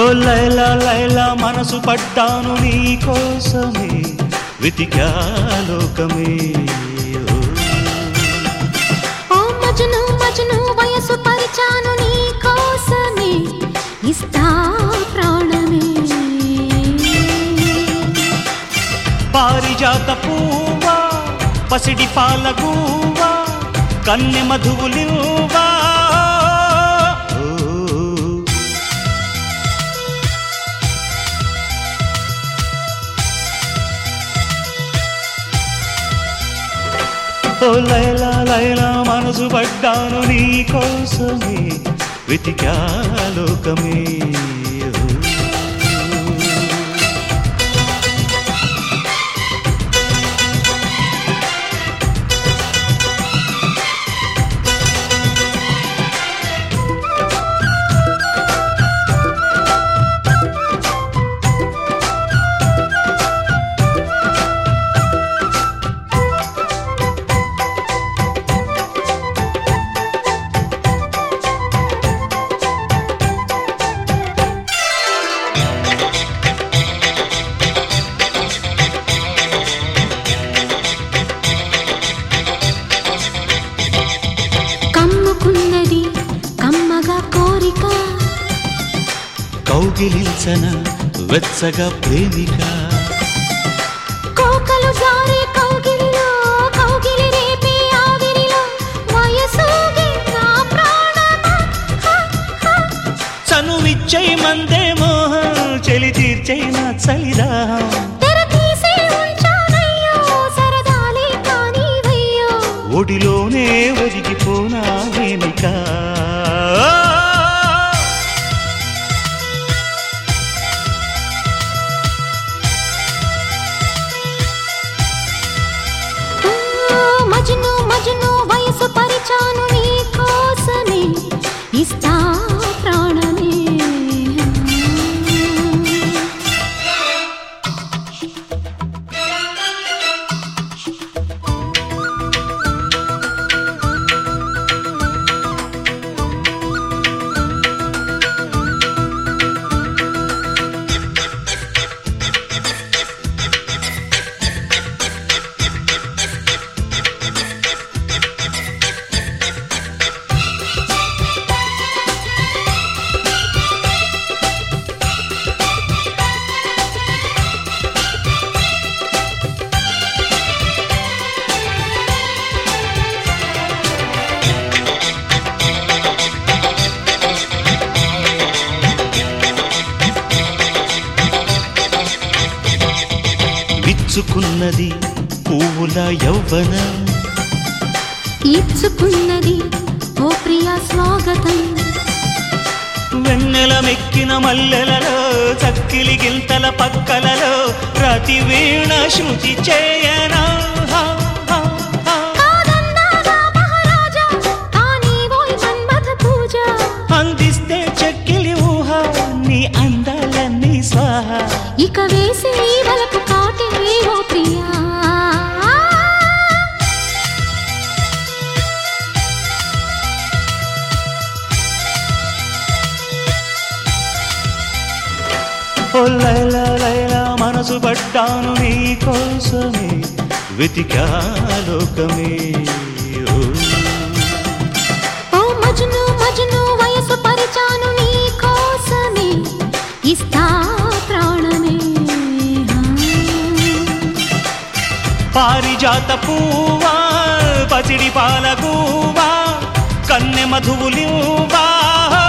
లైలా లైలా మనసు పడ్డాను నీ కోసమే వెతికా లోకమే ఓ. ఓ మజను మజను వయసు పరిచాను నీ కోసమే ఇస్తా ప్రాణమే పారిజాత పూవా పసిడి పాలగూవా కన్నె మధువులివ్వా ఓ. ఓ లైలా లైలా మనసు పడ్డాను నీ కోసమే వెతికా లోకమే ఓ. కమ్ముకున్నది కమ్మగా కోరిక కౌగిలించన వెచ్చగా ప్రేమిక కోకలు జారే కౌగిలిలో కౌగిలి రేపే ఆవిరిలో వయసూగే నా ప్రాణమా హ, హ. చనువిచ్చై మందే మోహం చెలి తీర్చై నా చలిదాహం తెర తీసే ఉంచానయ్యో సరదాలే కానివయ్యో ఒడిలోనే ఒదిగిపోనా ప్రేమిక ఓ మజను మజను వయసు పరిచాను నీ కోసమే ఇస్తా ప్రాణమే విచ్చుకున్నది పువ్వుల యవ్వన ఇచ్చుకున్నది ఓ ప్రియా స్వాగతం వెన్నెల మెక్కిన మల్లెలలో చక్కిలి గింతల పక్కలలో ప్రతి వీణ శృతి చేయనా హా, హా, హా. కాదన్నాగా మహారాజా కానీ ఓయ్ మన్మథ పూజ అందిస్తే చెక్కిలి ఊహ నీ అందాలన్నీ స్వాహ ఇక వేసే వలకు కాటే ఓ ప్రియా ఓ లైలా లైలా మనసు పడ్డాను నీ కోసమే వెతికా లోకమే ఓ. ఓ మజను మజను వయసు పరిచాను నీ కోసమే ఇస్తా ప్రాణమే పారిజాత పూవా పసిడి పాలగూవా కన్నె మధువులివ్వా